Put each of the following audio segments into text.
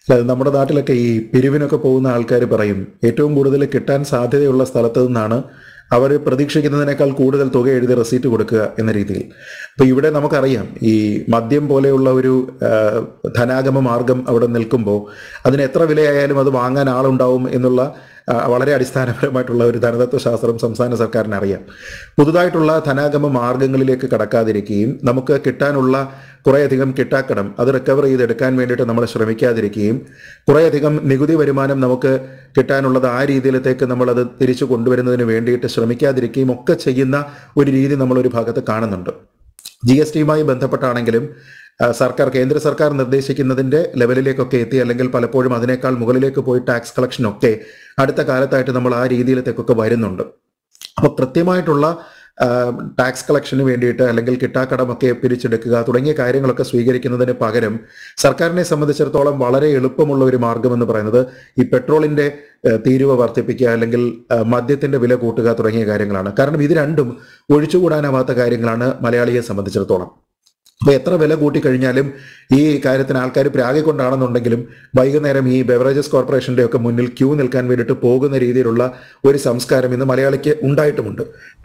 അല്ല നമ്മുടെ നാട്ടിലൊക്കെ ഈ പിരിവിനൊക്കെ പോകുന്ന ആൾക്കാർ പറയും ഏറ്റവും കൂടുതൽ കിട്ടാൻ സാധ്യതയുള്ള സ്ഥലത്ത് നിന്നാണ് അവർ പ്രതീക്ഷിക്കുന്നതിനേക്കാൾ കൂടുതൽ തുക എഴുതി റെസീറ്റ് കൊടുക്കുക എന്ന രീതിയിൽ അപ്പോൾ ഇവിടെ നമുക്കറിയാം ഈ മദ്യം പോലെയുള്ള ഒരു ആ, ധനാഗമ മാർഗം അവിടെ നിൽക്കുമ്പോൾ അതിന് എത്ര വിലയായാലും അത് വാങ്ങാൻ ആളുണ്ടാവും എന്നുള്ള ആ, വളരെ അടിസ്ഥാനപരമായിട്ടുള്ള ഒരു ധനതത്വശാസ്ത്രം സംസ്ഥാന സർക്കാരിന് അറിയാം പുതുതായിട്ടുള്ള ധനാഗമ മാർഗങ്ങളിലേക്ക് കടക്കാതിരിക്കുകയും നമുക്ക് കിട്ടാനുള്ള കുറേയധികം കിട്ടാക്കടം അത് റിക്കവർ ചെയ്തെടുക്കാൻ വേണ്ടിയിട്ട് നമ്മൾ ശ്രമിക്കാതിരിക്കുകയും കുറേയധികം നികുതി വരുമാനം നമുക്ക് കിട്ടാനുള്ളത് ആ രീതിയിലത്തേക്ക് നമ്മളത് തിരിച്ചു കൊണ്ടുവരുന്നതിന് വേണ്ടിയിട്ട് ശ്രമിക്കാതിരിക്കുകയും ഒക്കെ ചെയ്യുന്ന ഒരു രീതി നമ്മളൊരു ഭാഗത്ത് കാണുന്നുണ്ട് ജി എസ് ടിയുമായി ബന്ധപ്പെട്ടാണെങ്കിലും ആ, സർക്കാർ കേന്ദ്ര സർക്കാർ നിർദ്ദേശിക്കുന്നതിന്റെ ലെവലിലേക്കൊക്കെ എത്തി അല്ലെങ്കിൽ പലപ്പോഴും അതിനേക്കാൾ മുകളിലേക്ക് പോയി ടാക്സ് കളക്ഷനൊക്കെ അടുത്ത കാലത്തായിട്ട് നമ്മൾ ആ രീതിയിലത്തേക്കൊക്കെ വരുന്നുണ്ട് അപ്പോൾ കൃത്യമായിട്ടുള്ള ടാക്സ് കളക്ഷന് വേണ്ടിയിട്ട് അല്ലെങ്കിൽ കിട്ടാക്കടമൊക്കെ പിരിച്ചെടുക്കുക തുടങ്ങിയ കാര്യങ്ങളൊക്കെ സ്വീകരിക്കുന്നതിന് പകരം സർക്കാരിനെ സംബന്ധിച്ചിടത്തോളം വളരെ എളുപ്പമുള്ള ഒരു മാർഗം എന്ന് പറയുന്നത് ഈ പെട്രോളിന്റെ ഏഹ്, തീരുവ വർദ്ധിപ്പിക്കുക അല്ലെങ്കിൽ ഏഹ്, മദ്യത്തിന്റെ വില കൂട്ടുക തുടങ്ങിയ കാര്യങ്ങളാണ് കാരണം ഇത് രണ്ടും ഒഴിച്ചുകൂടാനാവാത്ത കാര്യങ്ങളാണ് മലയാളിയെ സംബന്ധിച്ചിടത്തോളം അപ്പോൾ എത്ര വില കൂട്ടിക്കഴിഞ്ഞാലും ഈ കാര്യത്തിന് ആൾക്കാർ പ്രാഗിക്കൊണ്ടാണെന്നുണ്ടെങ്കിലും വൈകുന്നേരം ഈ ബെവറേജസ് കോർപ്പറേഷന്റെ ഒക്കെ മുന്നിൽ ക്യൂ നിൽക്കാൻ വേണ്ടിയിട്ട് പോകുന്ന രീതിയിലുള്ള ഒരു സംസ്കാരം ഇന്ന് മലയാളിക്ക് ഉണ്ടായിട്ടുമുണ്ട്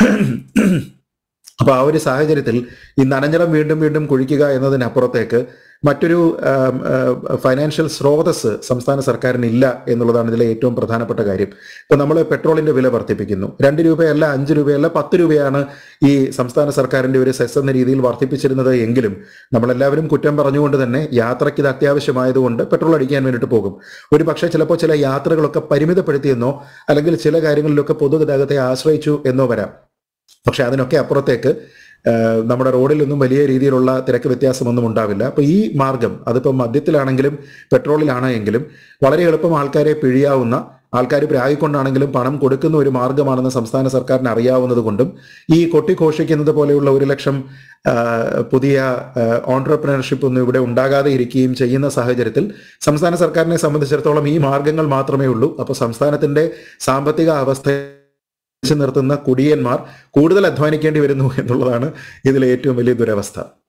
അപ്പോൾ ആ ഒരു സാഹചര്യത്തിൽ ഈ നനഞ്ഞിടം വീണ്ടും വീണ്ടും കുഴിക്കുക എന്നതിനപ്പുറത്തേക്ക് മറ്റൊരു ആം, ആ, ഫൈനാൻഷ്യൽ സ്രോതസ് സംസ്ഥാന സർക്കാരിന് ഇല്ല എന്നുള്ളതാണ് ഇതിലെ ഏറ്റവും പ്രധാനപ്പെട്ട കാര്യം ഇപ്പൊ നമ്മൾ പെട്രോളിന്റെ വില വർദ്ധിപ്പിക്കുന്നു രണ്ട് രൂപയല്ല അഞ്ച് രൂപയല്ല പത്ത് രൂപയാണ് ഈ സംസ്ഥാന സർക്കാരിന്റെ ഒരു സെസ് എന്ന രീതിയിൽ വർദ്ധിപ്പിച്ചിരുന്നത് എങ്കിലും നമ്മളെല്ലാവരും കുറ്റം പറഞ്ഞുകൊണ്ട് തന്നെ യാത്രയ്ക്ക് ഇത് അത്യാവശ്യമായതുകൊണ്ട് പെട്രോൾ അടിക്കാൻ വേണ്ടിയിട്ട് പോകും ഒരു പക്ഷേ ചിലപ്പോൾ ചില യാത്രകളൊക്കെ പരിമിതപ്പെടുത്തിയെന്നോ അല്ലെങ്കിൽ ചില കാര്യങ്ങളിലൊക്കെ പൊതുഗതാഗതത്തെ ആശ്രയിച്ചു എന്നോ വരാം പക്ഷെ അതിനൊക്കെ അപ്പുറത്തേക്ക് ആ, നമ്മുടെ റോഡിലൊന്നും വലിയ രീതിയിലുള്ള തിരക്ക് വ്യത്യാസമൊന്നും ഉണ്ടാവില്ല അപ്പോൾ ഈ മാർഗം അതിപ്പോൾ മദ്യത്തിലാണെങ്കിലും പെട്രോളിലാണ് എങ്കിലും വളരെ എളുപ്പം ആൾക്കാരെ പിഴിയാവുന്ന ആൾക്കാർ പ്രാഗിക്കൊണ്ടാണെങ്കിലും പണം കൊടുക്കുന്ന ഒരു മാർഗമാണെന്ന് സംസ്ഥാന സർക്കാരിന് അറിയാവുന്നത് കൊണ്ടും ഈ കൊട്ടിഘോഷിക്കുന്നത് പോലെയുള്ള ഒരു ലക്ഷം ആ, പുതിയ ഓൺട്രപ്രണർഷിപ്പ് ഒന്നും ഇവിടെ ഉണ്ടാകാതെ ഇരിക്കുകയും ചെയ്യുന്ന സാഹചര്യത്തിൽ സംസ്ഥാന സർക്കാരിനെ സംബന്ധിച്ചിടത്തോളം ഈ മാർഗങ്ങൾ മാത്രമേ ഉള്ളൂ അപ്പോൾ സംസ്ഥാനത്തിന്റെ സാമ്പത്തിക അവസ്ഥ പിടിച്ചു നിർത്തുന്ന കുടിയന്മാർ കൂടുതൽ അധ്വാനിക്കേണ്ടി വരുന്നു എന്നുള്ളതാണ് ഇതിലെ ഏറ്റവും വലിയ ദുരവസ്ഥ